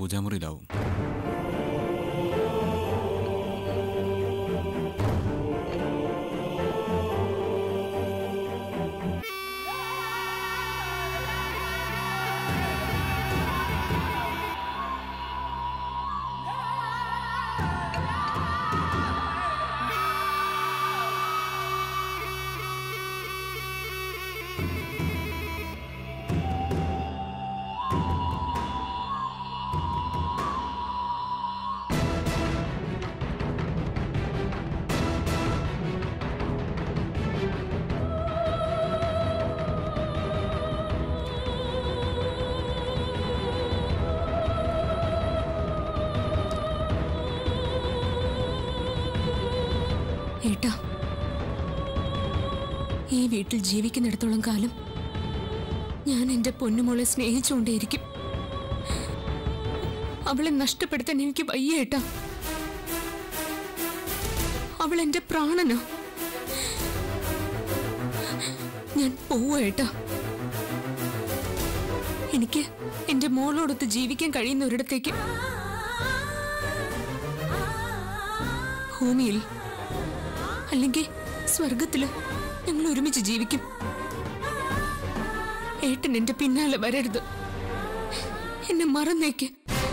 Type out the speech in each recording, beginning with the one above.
പൂജാമുറിയിലാവും ഏട്ടാ ഈ വീട്ടിൽ ജീവിക്കുന്നിടത്തോളം കാലം ഞാൻ എന്റെ പൊന്നുമോളെ സ്നേഹിച്ചുകൊണ്ടേയിരിക്കും അവളെ നഷ്ടപ്പെടുത്താൻ എനിക്ക് വയ്യ ഏട്ടാ അവൾ എന്റെ പ്രാണനോ ഞാൻ പോവാ ഏട്ടാ എനിക്ക് എന്റെ മോളോടൊത്ത് ജീവിക്കാൻ കഴിയുന്ന ഒരിടത്തേക്ക് ഭൂമിയിൽ അല്ലെങ്കിൽ സ്വർഗത്തില് ഞങ്ങൾ ഒരുമിച്ച് ജീവിക്കും ഏട്ടൻ എന്റെ പിന്നാലെ വരരുത് എന്നെ മറന്നേക്ക്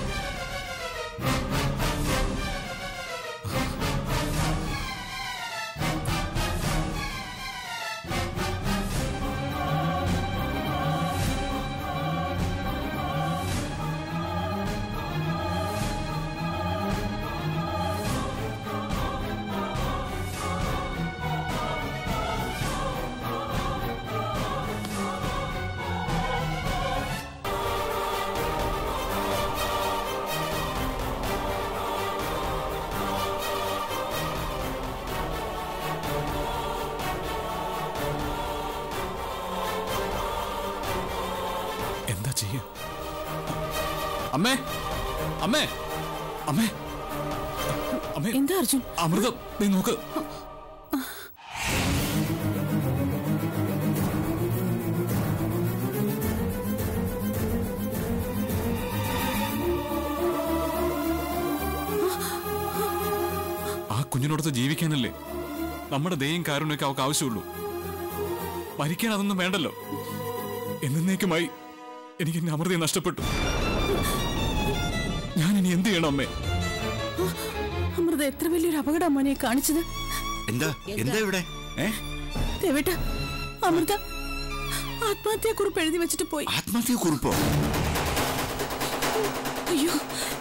എന്താ ചെയ്യ അമ്മേ അമ്മേ അമ്മേ അമ്മേ എന്താ അർജുൻ അമൃതം നീ നോക്ക് ആ കുഞ്ഞിനോടത്ത് ജീവിക്കാനല്ലേ നമ്മുടെ ദയും കാരുണ്യൊക്കെ അവൾക്ക് ആവശ്യമുള്ളൂ മരിക്കാൻ അതൊന്നും വേണ്ടല്ലോ എന്നേക്കുമായി എനിക്ക് എന്റെ അമൃതയെ നഷ്ടപ്പെട്ടു ഞാൻ ഇനി എന്ത് ചെയ്യണം അമ്മേ അമൃത എത്ര വലിയൊരു അപകടം മോനെ കാണിച്ചത് എന്താ എന്താ ഇവിടെ ഏ ദേവേട്ട അമൃത ആത്മഹത്യാ കുറിപ്പ് എഴുതി വെച്ചിട്ട് പോയി ആത്മഹത്യ കുറിപ്പോ അയ്യോ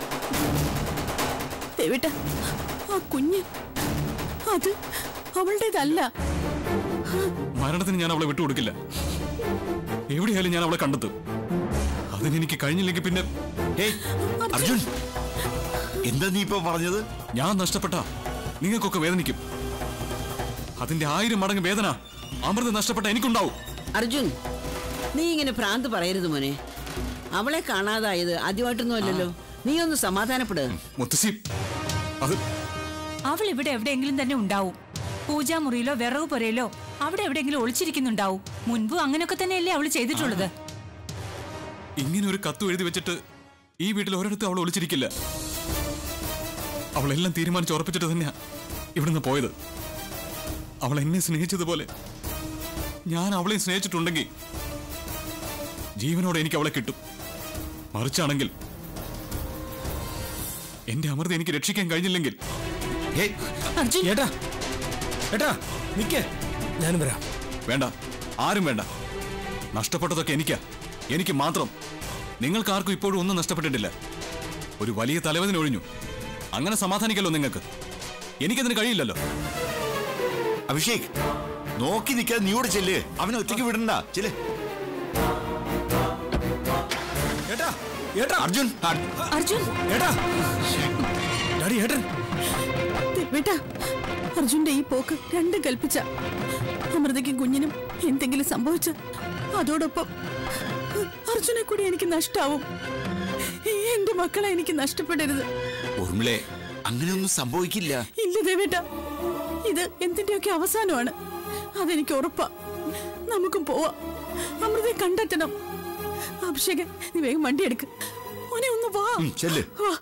ദേവേട്ട ആ കുഞ്ഞ് അത് അവളുടേതല്ല മരണത്തിന് ഞാൻ അവളെ വിട്ടുകൊടുക്കില്ല എവിടെയായാലും ഞാൻ അവളെ കണ്ടെത്തും അതിനെനിക്ക് കഴിഞ്ഞില്ലെങ്കിൽ പിന്നെ ഏയ് അർജുൻ എന്താ നീ ഇപ്പൊ പറഞ്ഞത് ഞാൻ നഷ്ടപ്പെട്ട നിങ്ങൾക്കൊക്കെ വേദനിക്കും അതിന്റെ ആയിരം മടങ്ങ് വേദന അമൃത നഷ്ടപ്പെട്ട എനിക്കുണ്ടാവും അർജുൻ നീ ഇങ്ങനെ ഭ്രാന്ത് പറയരുത് മോനെ അവളെ കാണാതായത് ആദ്യമായിട്ടൊന്നും അല്ലല്ലോ നീ ഒന്ന് സമാധാനപ്പെട് മുത്തശ്ശി അത് അവൾ ഇവിടെ എവിടെയെങ്കിലും തന്നെ ഉണ്ടാവും പൂജാമുറിയിലോ വിറക് പുരയിലോ അവിടെ എവിടെയെങ്കിലും ഒളിച്ചിരിക്കുന്നുണ്ടാവും മുൻപും അങ്ങനെയൊക്കെ തന്നെയല്ലേ അവൾ ചെയ്തിട്ടുള്ളത് ഇങ്ങനെ ഒരു കത്ത് എഴുതി വെച്ചിട്ട് ഈ വീട്ടിൽ ഒരിടത്തും അവൾ ഒളിച്ചിരിക്കില്ല അവളെല്ലാം തീരുമാനിച്ച് ഉറപ്പിച്ചിട്ട് തന്നെയാ ഇവിടുന്ന് പോയത് അവൾ എന്നെ സ്നേഹിച്ചതുപോലെ ഞാൻ അവളെ സ്നേഹിച്ചിട്ടുണ്ടെങ്കിൽ ജീവനോടെ എനിക്ക് അവളെ കിട്ടും മറിച്ചാണെങ്കിൽ എന്റെ അമൃത എനിക്ക് രക്ഷിക്കാൻ കഴിഞ്ഞില്ലെങ്കിൽ ഏയ് അർജുൻ ഏട്ടാ ഏട്ടാ നിക്കേ ഞാനും വരാം വേണ്ട ആരും വേണ്ട നഷ്ടപ്പെട്ടതൊക്കെ എനിക്കാ എനിക്ക് മാത്രം നിങ്ങൾക്കാർക്കും ഇപ്പോഴും ഒന്നും നഷ്ടപ്പെട്ടിട്ടില്ല ഒരു വലിയ തലവേദന ഒഴിഞ്ഞു അങ്ങനെ സമാധാനിക്കല്ലോ നിങ്ങൾക്ക് എനിക്കതിന് കഴിയില്ലല്ലോ അഭിഷേക് നോക്കി നിൽക്കാതെ നീയോട് ചെല്ല് അവനെ ഒറ്റയ്ക്ക് വിടണ്ട ചെല്ല് ഏട്ടാ ഏട്ടാ അർജുൻ ആ, അർജുൻ ഏട്ടാ ഡാഡി ഏട്ടൻ ദേവേട്ട അർജുന്റെ ഈ പോക്ക് രണ്ടും കൽപ്പിച്ച അമൃതയ്ക്കും കുഞ്ഞിനും എന്തെങ്കിലും സംഭവിച്ച അതോടൊപ്പം അർജുനെ കൂടി എനിക്ക് നഷ്ടാവും എന്റെ മക്കളെ എനിക്ക് നഷ്ടപ്പെടരുത് ഊർമിളെ അങ്ങനെയൊന്നും സംഭവിക്കില്ല ഇല്ല ദേവേട്ട ഇത് എന്തിന്റെയൊക്കെ അവസാനമാണ് അതെനിക്ക് ഉറപ്പാ നമുക്കും പോവാം അമൃതയെ കണ്ടെത്തണം അഭിഷേക് നീ വേഗം വണ്ടി എടുക്ക് മോനെ ഒന്ന് വാ ഉം, ചെല്ല് വാ.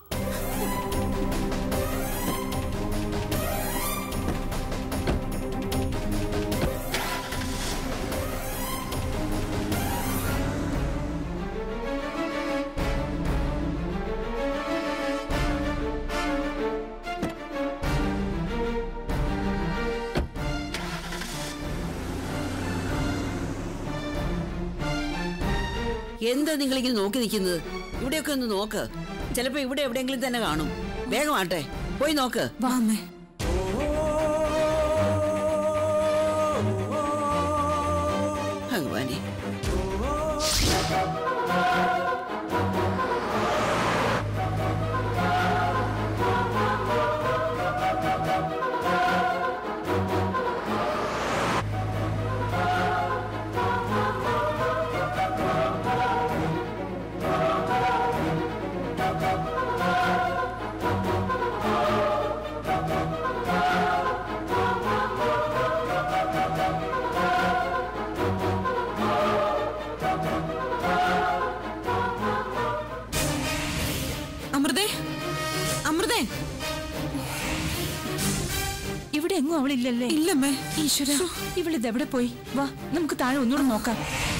എന്താ നിങ്ങളിങ്ങനെ നോക്കി നിൽക്കുന്നത് ഇവിടെയൊക്കെ ഒന്ന് നോക്ക് ചിലപ്പോ ഇവിടെ എവിടെയെങ്കിലും തന്നെ കാണും വേഗം ആട്ടെ പോയി നോക്ക് വാ അമ്മേ ഭഗവാനെ അമൃതേ അമൃതേ ഇവിടെ എങ്ങും അവളില്ലല്ലേ ഇല്ലമ്മേ ഈശ്വര ഇവളിത് എവിടെ പോയി വാ നമുക്ക് താഴെ ഒന്നുകൂടെ നോക്കാം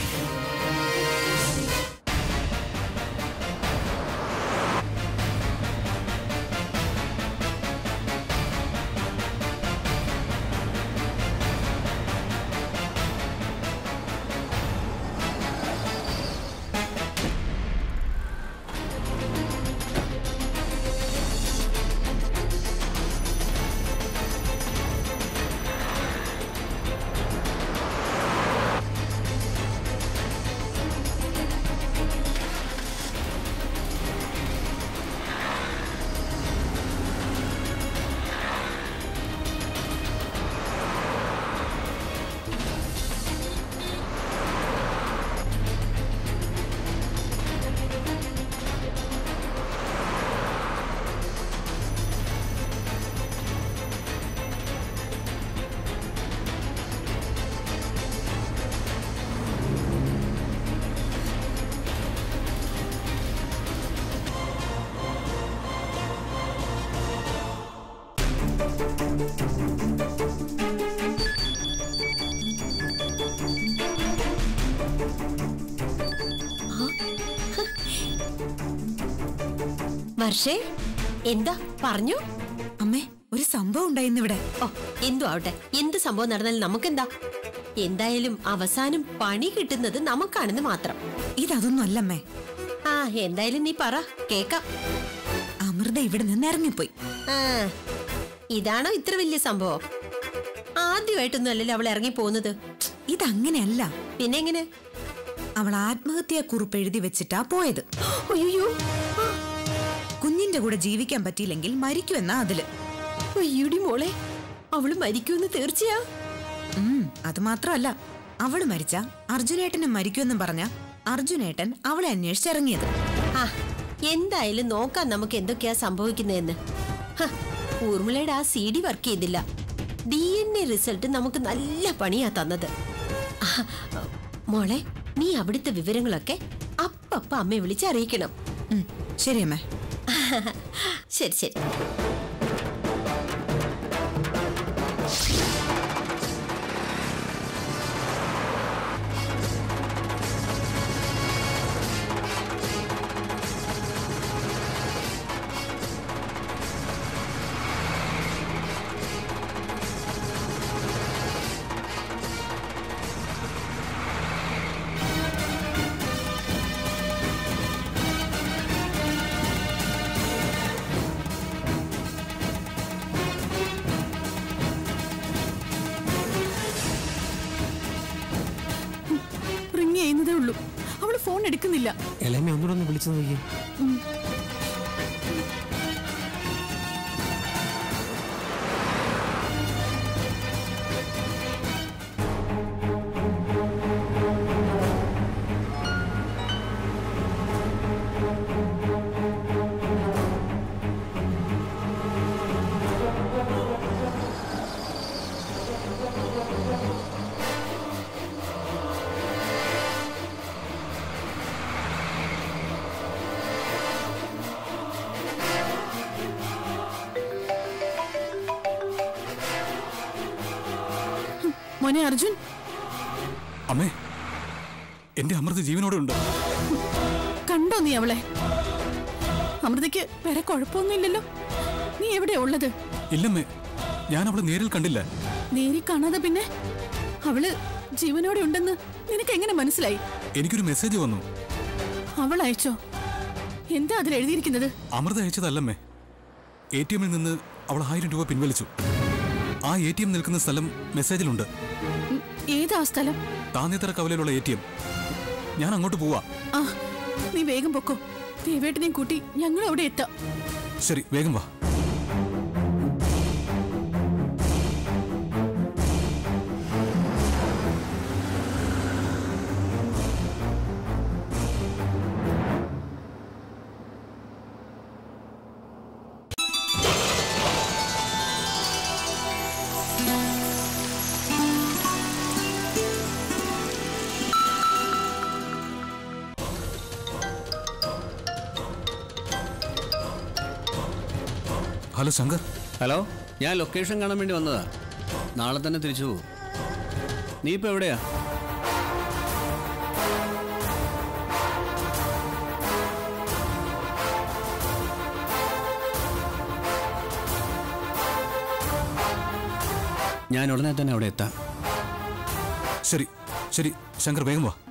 വർഷേ എന്താ പറഞ്ഞു അമ്മേ ഒരു സംഭവം ഉണ്ടായിരുന്നു ഇവിടെ ഓ എന്തു ആവട്ടെ എന്ത് സംഭവം നടന്നാലും നമുക്കെന്താ എന്തായാലും അവസാനം പണി കിട്ടുന്നത് നമുക്കാണെന്ന് മാത്രം ഇതൊന്നും അല്ലമ്മേ ആ എന്തായാലും നീ പറ കേക്കാം അമൃത ഇവിടെ നിന്ന് ഇറങ്ങിപ്പോയി ആ ഇതാണോ ഇത്ര വലിയ സംഭവം ആദ്യമായിട്ടൊന്നും അല്ലല്ലോ അവൾ ഇറങ്ങി പോകുന്നത് ഇതങ്ങനെയല്ല പിന്നെ എങ്ങനെ അവൾ ആത്മഹത്യാ കുറിപ്പ് എഴുതി വെച്ചിട്ടാ പോയത് അയ്യോ കുഞ്ഞിന്റെ കൂടെ ജീവിക്കാൻ പറ്റിയില്ലെങ്കിൽ മരിക്കുമെന്നാ അതില് അയ്യോടി മോളെ അവള് മരിക്കുമെന്ന് തീർച്ചയാ ഉം, അത് മാത്രമല്ല അവള് മരിച്ച അർജുനേട്ടനും മരിക്കുമെന്നും പറഞ്ഞ അർജുനേട്ടൻ അവളെ അന്വേഷിച്ചിറങ്ങിയത് ആ എന്തായാലും നോക്കാം നമുക്ക് എന്തൊക്കെയാ സംഭവിക്കുന്നതെന്ന് ഹ, ഊർമിളയുടെ ആ സി ഡി വർക്ക് ചെയ്തില്ല ഡി എൻ എ റിസൾട്ട് നമുക്ക് നല്ല പണിയാ തന്നത് ആ, മോളെ നീ അവിടുത്തെ വിവരങ്ങളൊക്കെ അപ്പപ്പ അമ്മയെ വിളിച്ച് അറിയിക്കണം ഉം, ശരി അമ്മേ ശരി ശരി റിങ് ചെയ്യുന്നതേ ഉള്ളൂ അവള് ഫോൺ എടുക്കുന്നില്ല എളമ ഒന്നുകൂടെ ഒന്ന് വിളിച്ചു നോക്കി മോനെ അർജുൻ അമ്മേ എന്റെ അമൃത ജീവനോടെ ഉണ്ട് കണ്ടോ നീ അവളെ അമൃതയ്ക്ക് വേറെ കുഴപ്പമൊന്നുമില്ലല്ലോ നീ എവിടെയാ ഉള്ളത് ഇല്ലമ്മേ ഞാൻ അവളെ നേരിൽ കണ്ടില്ല നേരി കാണാതെ പിന്നെ അവള് ജീവനോടെ ഉണ്ടെന്ന് നിനക്ക് എങ്ങനെ മനസ്സിലായി എനിക്കൊരു മെസ്സേജ് വന്നു അവൾ അയച്ചോ എന്താ അതിൽ എഴുതിയിരിക്കുന്നത് അമൃത അയച്ചതല്ലമ്മേ എ ടി എമ്മിൽ നിന്ന് അവൾ ആയിരം രൂപ പിൻവലിച്ചു ആ എ ടി എം നിൽക്കുന്ന സ്ഥലം മെസ്സേജിലുണ്ട് ഉം, ഏതാ ആ സ്ഥലം താന്നിത്തറ കവലയിലുള്ള എ ടി എം ഞാൻ അങ്ങോട്ട് പോവാ ആ നീ വേഗം പൊക്കോ ദേവേട്ടനെയും കൂട്ടി ഞങ്ങൾ അവിടെ എത്താം ശരി വേഗം വാ ഹലോ ശങ്കർ ഹലോ ഞാൻ ലൊക്കേഷൻ കാണാൻ വേണ്ടി വന്നതാ നാളെ തന്നെ തിരിച്ചു പോകും നീ ഇപ്പൊ എവിടെയാ ഞാൻ ഉടനെ തന്നെ അവിടെ എത്താം ശരി ശരി ശങ്കർ വേഗം വാ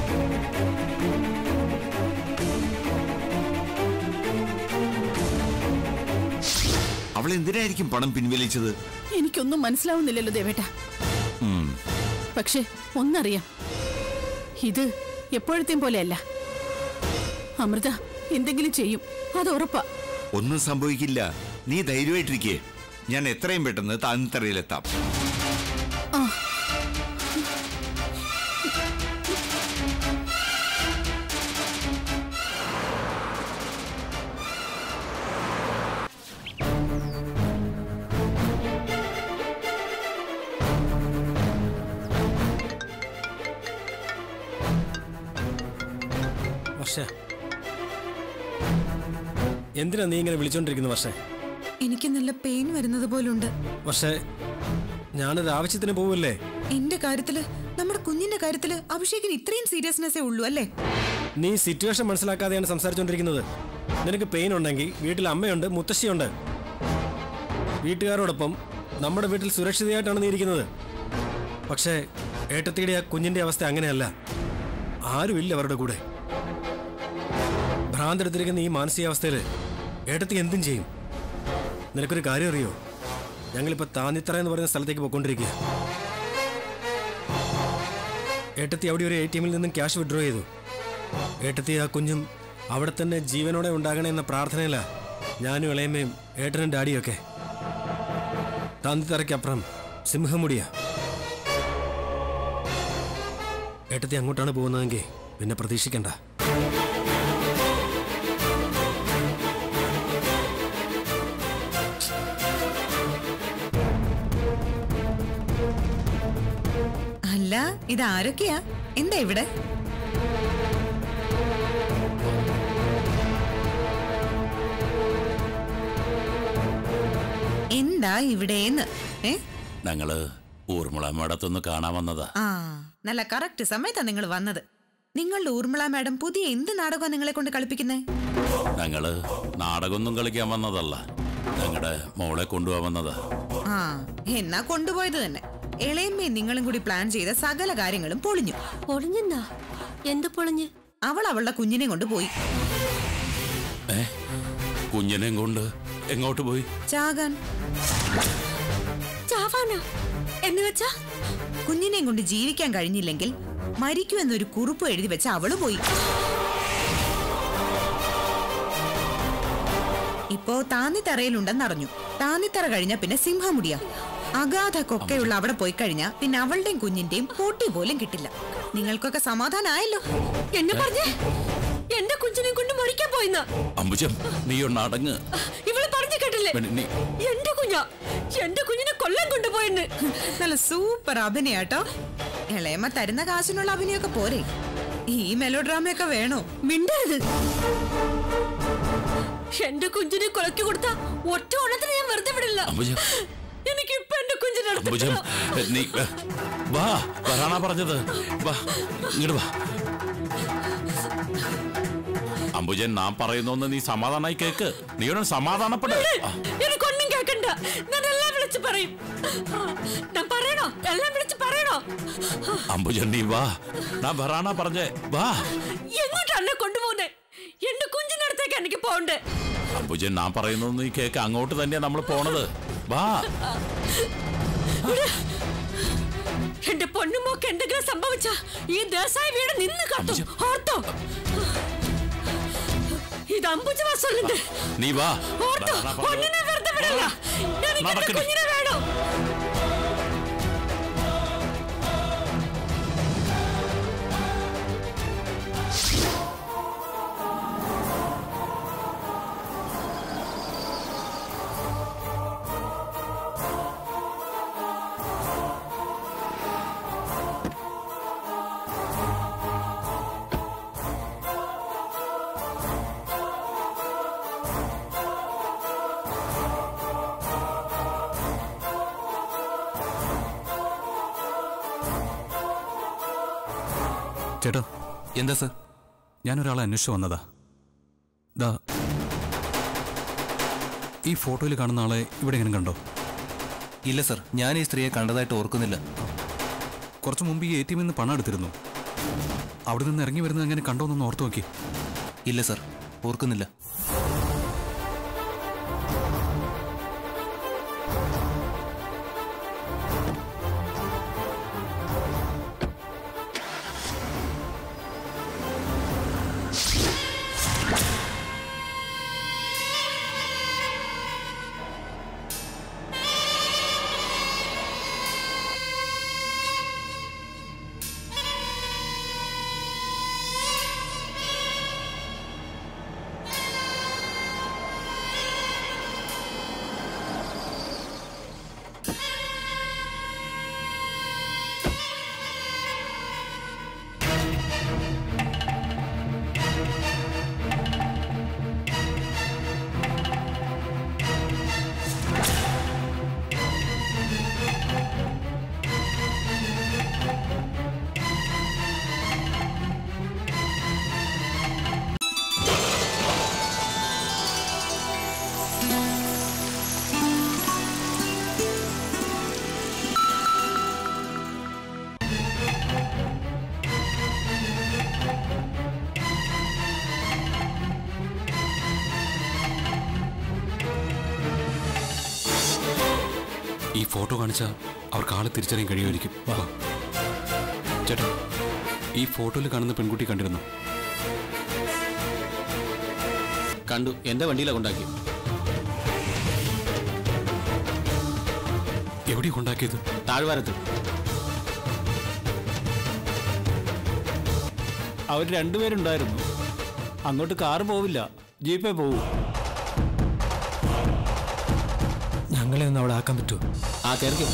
അവൾ എന്തിനായിരിക്കും പണം പിൻവലിച്ചത് എനിക്കൊന്നും മനസ്സിലാവുന്നില്ലല്ലോ ദേവേട്ട ഉം. പക്ഷേ ഒന്നറിയാം ഇത് എപ്പോഴത്തെയും പോലെയല്ല അമൃത എന്തെങ്കിലും ചെയ്യും അത് ഉറപ്പാ ഒന്നും സംഭവിക്കില്ല നീ ധൈര്യമായിട്ടിരിക്കേ ഞാൻ എത്രയും പെട്ടെന്ന് താന്നിത്തറയിലെത്താം ആ വർഷ എന്തിനാ നീ ഇങ്ങനെ വിളിച്ചോണ്ടിരിക്കുന്നു വർഷേ എനിക്ക് നല്ല പെയിൻ വരുന്നത് പോലുണ്ട് പക്ഷേ ഞാനൊരു ആവശ്യത്തിന് പോവല്ലേ എന്റെ കാര്യത്തില് നമ്മുടെ കുഞ്ഞിന്റെ കാര്യത്തില് അഭിഷേകിന് ഇത്രയും സീരിയസ്നെസ്സേ ഉള്ളൂ അല്ലേ നീ സിറ്റുവേഷൻ മനസ്സിലാക്കാതെയാണ് സംസാരിച്ചുകൊണ്ടിരിക്കുന്നത് നിനക്ക് പെയിൻ ഉണ്ടെങ്കിൽ വീട്ടിൽ അമ്മയുണ്ട് മുത്തശ്ശിയുണ്ട് വീട്ടുകാരോടൊപ്പം നമ്മുടെ വീട്ടിൽ സുരക്ഷിതയായിട്ടാണ് നീ ഇരിക്കുന്നത് പക്ഷേ ഏട്ടത്തിയുടെ ആ കുഞ്ഞിന്റെ അവസ്ഥ അങ്ങനെയല്ല ആരുമില്ല അവരുടെ കൂടെ ഭ്രാന്തെടുത്തിരിക്കുന്ന ഈ മാനസികാവസ്ഥയിൽ ഏട്ടത്തി എന്തും ചെയ്യും നിനക്കൊരു കാര്യം അറിയോ ഞങ്ങളിപ്പോൾ താന്നിത്തറ എന്ന് പറയുന്ന സ്ഥലത്തേക്ക് പോയിക്കൊണ്ടിരിക്കുക ഏട്ടത്തി അവിടെ ഒരു എ ടി എമ്മിൽ നിന്നും ക്യാഷ് വിഡ്രോ ചെയ്തു ഏട്ടത്തി ആ കുഞ്ഞും അവിടെ തന്നെ ജീവനോടെ ഉണ്ടാകണേ എന്ന പ്രാർത്ഥനയില ഞാനും ഇളയമ്മയും ഏട്ടനും ഡാഡിയൊക്കെ താന്നിത്തറയ്ക്കപ്പുറം സിംഹമുടിയ ഏട്ടത്തി അങ്ങോട്ടാണ് പോകുന്നതെങ്കിൽ പിന്നെ പ്രതീക്ഷിക്കണ്ട അല്ല ഇത് ആരൊക്കെയാ എന്താ ഇവിടെ എന്താ ഇവിടെന്ന് ഏ ഞങ്ങള് ഊർമിള മേടത്തൊന്ന് കാണാൻ വന്നതാ ആ നല്ല കറക്റ്റ് സമയത്താ നിങ്ങൾ വന്നത് നിങ്ങളുടെ ഊർമിള മാഡം പുതിയ എന്ത് നാടകമാണ് നിങ്ങളെ കൊണ്ട് കളിപ്പിക്കുന്നേ ഞങ്ങള് നാടകമൊന്നും കളിക്കാൻ വന്നതല്ല ഞങ്ങളുടെ മോളെ കൊണ്ടുപോകാൻ വന്നതാ ആ എന്നാ കൊണ്ടുപോയത് തന്നെ ഇളയമ്മയും നിങ്ങളും കൂടി പ്ലാൻ ചെയ്ത സകല കാര്യങ്ങളും പൊളിഞ്ഞു പൊളിഞ്ഞെന്നാ എന്ത് പൊളിഞ്ഞ് അവൾ അവളുടെ കുഞ്ഞിനെ കൊണ്ട് പോയി ഏ കുഞ്ഞിനെയും കൊണ്ട് എങ്ങോട്ട് പോയി ചാകാൻ ചാവാനാ എന്ന് വെച്ചാ കുഞ്ഞിനെയും കൊണ്ട് ജീവിക്കാൻ കഴിഞ്ഞില്ലെങ്കിൽ മരിക്കൂ എന്നൊരു കുറിപ്പ് എഴുതി വെച്ച അവള് പോയി ഇപ്പോ താന്നിത്തറയിലുണ്ടെന്നറിഞ്ഞു താന്നിത്തറ കഴിഞ്ഞ പിന്നെ സിംഹമുടിയ അഗാധ കൊക്കയുള്ള അവിടെ പോയി കഴിഞ്ഞാ പിന്നെ അവളുടെയും കുഞ്ഞിന്റെയും കൂട്ടി പോലും കിട്ടില്ല നിങ്ങൾക്കൊക്കെ സമാധാനായല്ലോ എന്നെ പറഞ്ഞേ എന്റെ കുഞ്ഞിനെ കൊണ്ട് മരിക്കാൻ പോയിന്ന അമ്പുജം നീ ഒന്ന് അടങ്ങ് ഇവള് പറഞ്ഞു കേട്ടില്ലേ പെണ്ണ്, നീ എന്റെ കുഞ്ഞാ എന്റെ കുഞ്ഞിനെ കൊല്ലാൻ കൊണ്ടുപോയെന്ന് നല്ല സൂപ്പർ അഭിനയാട്ടോ ഇളയമ്മ തരുന്ന കാശിനുള്ള അഭിനയൊക്കെ പോരെ ഈ മെലോ ഡ്രാമയൊക്കെ വേണോ മിണ്ടരുത് എന്റെ കുഞ്ഞിനെ കൊലക്കി കൊടുത്ത ഒറ്റ ഓണത്തിന് ഞാൻ വെറുതെ വിടില്ല അമ്പുജം എനിക്ക് ഇപ്പൊ എന്റെ കുഞ്ഞിനെ അമ്പുജം അടുത്ത് നീ വാ വരാനാ പറഞ്ഞത് വാ ഇങ്ങോട്ട് വാ അംബുജൻ നാം പറയുന്നൊന്ന് നീ സമാധാനമായി കേക്ക് നീ ഒന്ന് സമാധാനപ്പെട് ആ, എനിക്കൊന്നും കേക്കണ്ട ഞാൻ എല്ലാം വിളിച്ചു പറയും ഞാൻ പറയണോ എല്ലാം വിളിച്ചു പറയണോ അംബുജൻ നീ വാ ഞാൻ വരാനാ പറഞ്ഞേ വാ എങ്ങോട്ടാണ് എന്നെ കൊണ്ടുപോകുന്നേ എന്റെ കുഞ്ഞിനടുത്തേക്ക് എനിക്ക് പോണ്ടേ അംബുജൻ നാം പറയുന്നൊന്ന് നീ കേക്ക് അങ്ങോട്ട് തന്നെയാ നമ്മൾ പോണത് വാ എന്റെ പൊന്നുമോക്ക് എന്തെങ്കിലും സംഭവിച്ച ഈ ദേശായി വീട് നിന്ന് കത്തും ഓർത്തോ ഇത് അമ്പുജവാ சொல்லுது നീ വാ ഓർത്തോ വരാനാ പറഞ്ഞത്. പൊന്നിനെ വെറുതെ വിടില്ല എനിക്ക് എന്റെ നടക്കടി. കുഞ്ഞിനെ വേണം ചേട്ടാ എന്താ സർ ഞാനൊരാളെ അന്വേഷിച്ചു വന്നതാ ദാ ഈ ഫോട്ടോയിൽ കാണുന്ന ആളെ ഇവിടെ എങ്ങനെ കണ്ടോ ഇല്ല സർ ഞാൻ ഈ സ്ത്രീയെ കണ്ടതായിട്ട് ഓർക്കുന്നില്ല കുറച്ച് മുമ്പ് ഈ എ ടി എമ്മിൽ നിന്ന് പണം എടുത്തിരുന്നു അവിടെ നിന്ന് ഇറങ്ങി വരുന്നത് എങ്ങനെ കണ്ടോന്നൊന്ന് ഓർത്ത് നോക്കി ഇല്ല സർ ഓർക്കുന്നില്ല ഈ ഫോട്ടോ കാണിച്ചാൽ അവർക്ക് ആളെ തിരിച്ചറിയാൻ കഴിയുമായിരിക്കും വാ ചേട്ടാ ഈ ഫോട്ടോയിൽ കാണുന്ന പെൺകുട്ടി കണ്ടിരുന്നു കണ്ടു എന്റെ വണ്ടിയിലാ കൊണ്ടാക്കി എവിടെ കൊണ്ടാക്കിയത് താഴ്വാരത്ത് അവർ രണ്ടുപേരുണ്ടായിരുന്നു അങ്ങോട്ട് കാറ് പോവില്ല ജീപ്പേ പോവൂ ഞങ്ങളെ ഒന്ന് അവിടെ ആക്കാൻ പറ്റുമോ ആ കയറിക്കോ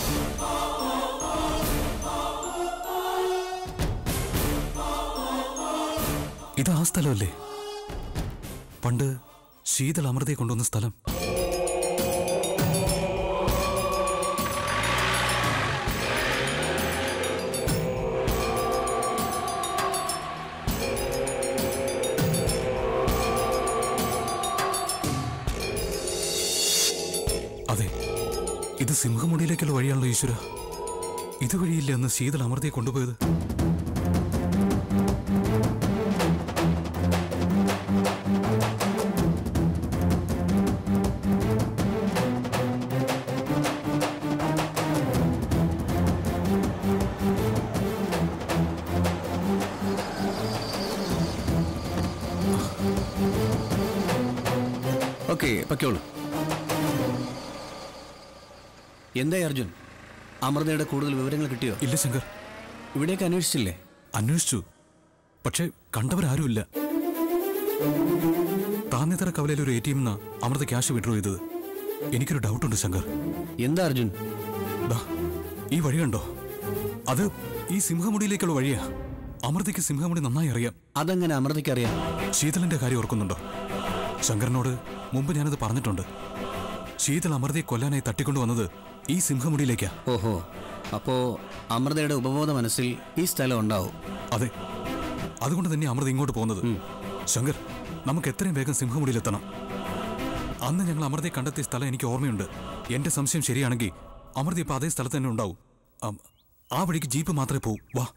ഇത് ആ സ്ഥലമല്ലേ പണ്ട് ശീതൾ അമൃതയെ കൊണ്ടുവന്ന സ്ഥലം അതെ ഇത് സിംഹമുടിയിലേക്കുള്ള വഴിയാണല്ലോ ഈശ്വര ഇതുവഴിയില്ലേ അന്ന് ശീതൾ അമൃതയെ കൊണ്ടുപോയത് ഓക്കെ പക്കോളൂ എന്തായി അർജുൻ അമൃതയുടെ കൂടുതൽ വിവരങ്ങൾ കിട്ടിയോ ഇല്ല ശങ്കർ ഇവിടേക്ക് അന്വേഷിച്ചില്ലേ അന്വേഷിച്ചു പക്ഷേ കണ്ടവരാരുമില്ല താന്നിത്തറ കവലയിൽ ഒരു A T M Amrutha cash withdraw ചെയ്തത് എനിക്കൊരു ഡൗട്ടുണ്ട് ശങ്കർ എന്താ അർജുൻ ദാ, ഈ വഴി കണ്ടോ അത് ഈ സിംഹമുടിയിലേക്കുള്ള വഴിയാ അമൃതയ്ക്ക് സിംഹമുടി നന്നായി അറിയാം അതെങ്ങനെ അമൃതയ്ക്ക് അറിയാം ശീതളിന്റെ കാര്യം ഓർക്കുന്നുണ്ടോ ശങ്കരനോട് മുമ്പ് ഞാനത് പറഞ്ഞിട്ടുണ്ട് ശീതൾ അമൃതയെ കൊല്ലാനായി തട്ടിക്കൊണ്ടുവന്നത് ഈ സിംഹമുടിയിലേക്കാ ഓഹോ അപ്പോ അമൃതയുടെ ഉപബോധ മനസ്സിൽ ഈ സ്ഥലം ഉണ്ടാവും അതെ അതുകൊണ്ട് തന്നെ അമൃത ഇങ്ങോട്ട് പോകുന്നത് ശങ്കർ നമുക്ക് എത്രയും വേഗം സിംഹമുടിയിലെത്തണം അന്ന് ഞങ്ങൾ അമൃതയെ കണ്ടെത്തിയ സ്ഥലം എനിക്ക് ഓർമ്മയുണ്ട് എന്റെ സംശയം ശരിയാണെങ്കിൽ അമൃത ഇപ്പൊ അതേ സ്ഥലത്ത് തന്നെ ഉണ്ടാവും അം, ആ വഴിക്ക് ജീപ്പ് മാത്രമേ പോകൂ വാ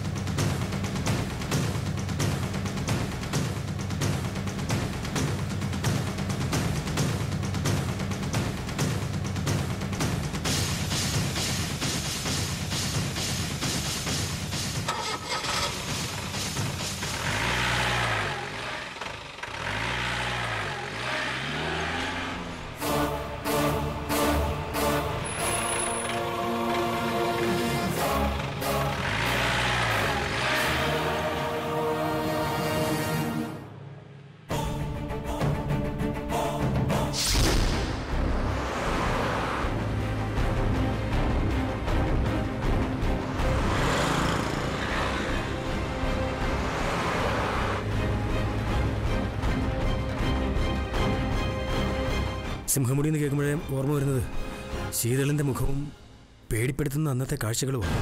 സിംഹമുടി എന്ന് കേൾക്കുമ്പോഴേ ഓർമ്മ വരുന്നത് ശീതളിന്റെ മുഖവും പേടിപ്പെടുത്തുന്ന അന്നത്തെ കാഴ്ചകളുമാണ്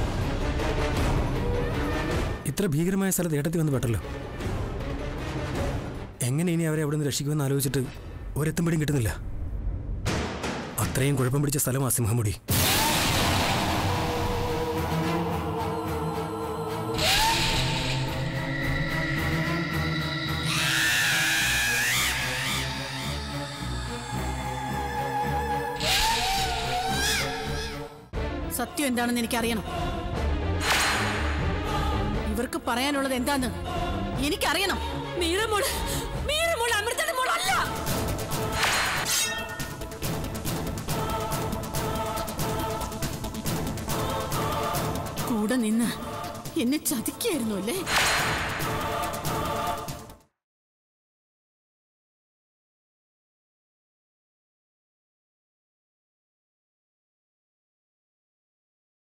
ഇത്ര ഭീകരമായ സ്ഥലത്ത് ഏട്ടത്തി വന്ന് പെട്ടല്ലോ എങ്ങനെ ഇനി അവരെ അവിടെ നിന്ന് രക്ഷിക്കുമെന്ന് ആലോചിച്ചിട്ട് ഒരെത്തും പിടിയും കിട്ടുന്നില്ല അത്രയും കുഴപ്പം പിടിച്ച സ്ഥലമാണ് സിംഹമുടി സത്യം എന്താണെന്ന് എനിക്കറിയണം ഇവർക്ക് പറയാനുള്ളത് എന്താന്ന് എനിക്കറിയണം മീരമോള് മീരമോള് അമൃതയുടെ മോളല്ല കൂടെ നിന്ന് എന്നെ ചതിക്കായിരുന്നു അല്ലേ